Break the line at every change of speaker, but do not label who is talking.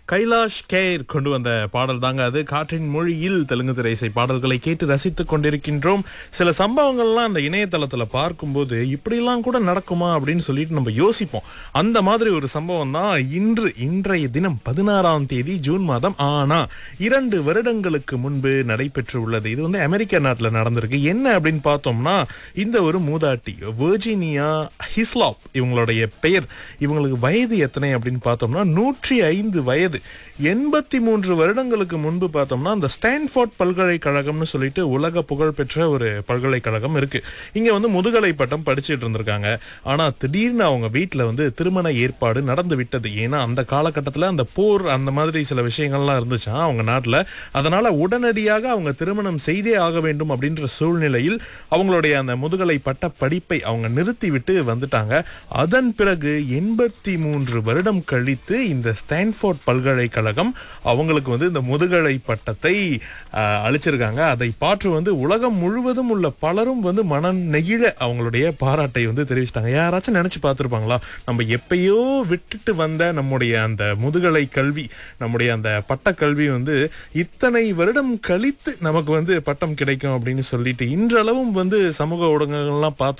Kailash care கொண்டு வந்த பாடல் தாங்க அது காற்றின் மொழியில் தெலுங்கு திரை இசை பாடல்களை கேட்டு ரசித்துக் கொண்டிருக்கின்றோம் சில சம்பவங்கள்லாம் அந்த இணையதளத்துல பார்க்கும்போது இப்படிலாம் கூட நடக்குமா அப்படின்னு சொல்லிட்டு நம்ம யோசிப்போம் அந்த மாதிரி ஒரு சம்பவம் தான் இன்று இன்றைய தினம் பதினாறாம் தேதி ஜூன் மாதம் ஆனா இரண்டு வருடங்களுக்கு முன்பு நடைபெற்று உள்ளது இது வந்து அமெரிக்க நாட்டுல நடந்திருக்கு என்ன அப்படின்னு பார்த்தோம்னா இந்த ஒரு மூதாட்டி வெர்ஜீனியா ஹிஸ்லாப் இவங்களுடைய பெயர் இவங்களுக்கு வயது எத்தனை அப்படின்னு பார்த்தோம்னா நூற்றி ஐந்து வயது எண்பத்தி மூன்று வருடங்களுக்கு முன்பு பார்த்தோம்னா அந்த ஸ்டான்ஃபோர்ட் பல்கலைக்கழகம்னு சொல்லிட்டு உலக புகழ்பெற்ற ஒரு பல்கலைக்கழகம் இருக்கு இங்க வந்து முதுகலை பட்டம் படிச்சுட்டு இருந்திருக்காங்க ஆனா திடீர்னு அவங்க வீட்டுல வந்து திருமண ஏற்பாடு நடந்து விட்டது ஏன்னா அந்த காலகட்டத்துல அந்த போர் அந்த மாதிரி சில விஷயங்கள்லாம் இருந்துச்சா அவங்க நாட்டுல அதனால உடனடியாக அவங்க திருமணம் செய்தே ஆக வேண்டும் அப்படின்ற சூழ்நிலையில் அவங்களுடைய அந்த முதுகலை பட்ட படிப்பை அவங்க நிறுத்தி விட்டு வந்துட்டாங்க அதன் பிறகு எண்பத்தி மூன்று வருடம் கழித்து இந்த ஸ்டான்ஃபோர்ட் பல்கலைக்கழகம் அவங்களுக்கு வந்து இந்த முதுகலை பட்டத்தை ஆஹ், அளிச்சிருக்காங்க அதை பாற்று வந்து உலகம் முழுவதும் உள்ள பலரும் வந்து மனம் நெகிழ அவங்களுடைய பாராட்டை வந்து தெரிவிச்சிட்டாங்க யாராச்சும் நினைச்சு பார்த்திருப்பாங்களா நம்ம எப்பயோ விட்டுட்டு வந்த நம்முடைய அந்த முதுகலை கல்வி நம்முடைய அந்த பட்ட கல்வி வந்து இத்தனை வருடம் கழித்து நமக்கு வந்து பட்டம் கிடைக்கும் அப்படின்னு சொல்லிட்டு இன்றளவும் வந்து சமூக ஊடகங்கள்லாம் பார்த்து